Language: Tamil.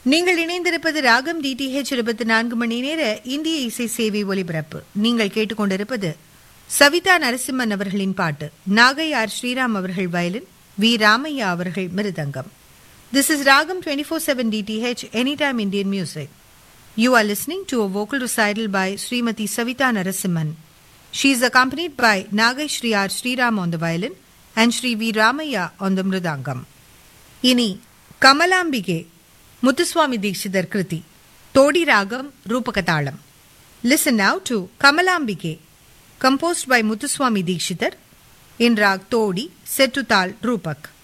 நீங்கள் இணைந்திருப்பது ராகம் டிடிஹெச் இருபத்தி நான்கு மணி நேர இந்திய இசை சேவை ஒலிபரப்பு நீங்கள் கேட்டுக்கொண்டிருப்பது சவிதா நரசிம்மன் அவர்களின் பாட்டு நாகை ஆர் ஸ்ரீராம் அவர்கள் வயலின் வி ராமையா அவர்கள் mridangam this is ragam twenty four seven DTH any time Indian music you are listening to a vocal recital by Srimathi Savitha Narasimhan She is accompanied by Nagai Shri R. Sriram on the violin and Shri V. Ramaya on the mridangam. இனி கமலாம்பிகே முத்துசுவாமி தீட்சிதர் கிருதி தோடி ராகம் ரூபகதாளம் listen now to Kamalambike composed by Muthuswami Dikshitar in raag Todi செட்டுத்தால் ரூபக்